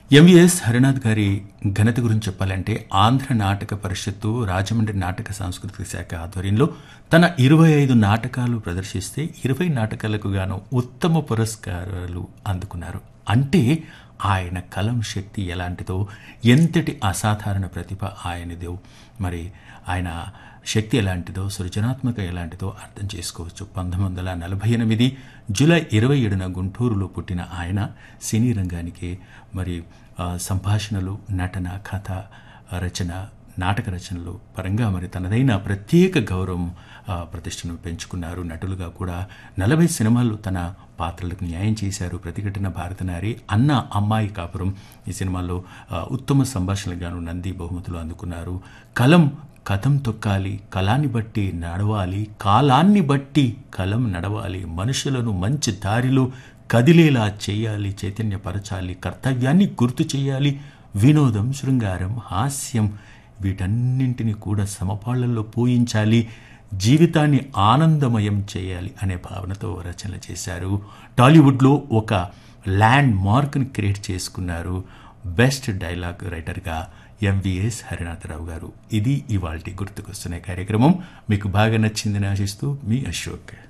MVS Harinath గారి ఘనత గురించి చెప్పాలంటే ఆంధ్ర నాటక పరిషత్తు రాజమండ్రి నాటక సాంస్కృతిక శాఖ ఆధ్వర్యంలో తన ఇరవై ఐదు నాటకాలు ప్రదర్శిస్తే ఇరవై నాటకాలకు గాను ఉత్తమ పురస్కారాలు అందుకున్నారు అంటే ఆయన కలం శక్తి ఎలాంటిదో ఎంతటి అసాధారణ ప్రతిభ ఆయనదో మరి ఆయన శక్తి ఎలాంటిదో సృజనాత్మక ఎలాంటిదో అర్థం చేసుకోవచ్చు పంతొమ్మిది వందల నలభై ఎనిమిది జూలై ఇరవై ఏడున గుంటూరులో పుట్టిన ఆయన సినీ రంగానికి మరి ఆ, సంభాషణలు నటన కథ రచన నాటక రచనలు పరంగా మరి తనదైన ప్రత్యేక గౌరవం ఆ, ప్రతిష్టను పెంచుకున్నారు నటులుగా కూడా నలభై సినిమాల్లో తన పాత్రలకు న్యాయం చేశారు ప్రతిఘటన భారతనారి అన్న అమ్మాయి కాపురం ఈ సినిమాలో ఆ, ఉత్తమ సంభాషణలుగాను నంది బహుమతులు అందుకున్నారు కలం కథం తొక్కాలి కళాన్ని బట్టి నడవాలి కాలాన్ని బట్టి కలం నడవాలి మనుషులను మంచి దారిలో కదిలేలా చేయాలి చైతన్యపరచాలి కర్తవ్యాన్ని గుర్తు చేయాలి వినోదం శృంగారం హాస్యం వీటన్నింటినీ కూడా సమపాళ్లలో పూయించాలి జీవితాన్ని ఆనందమయం చేయాలి అనే భావనతో రచనలు చేశారు టాలీవుడ్లో ఒక ల్యాండ్ మార్క్ని క్రియేట్ చేసుకున్నారు బెస్ట్ డైలాగ్ రైటర్గా ఎంవిఎస్ హరినాథరావు గారు ఇది ఇవాల్టి గుర్తుకొస్తున్న కార్యక్రమం మీకు బాగా నచ్చిందని ఆశిస్తూ మీ అశోక్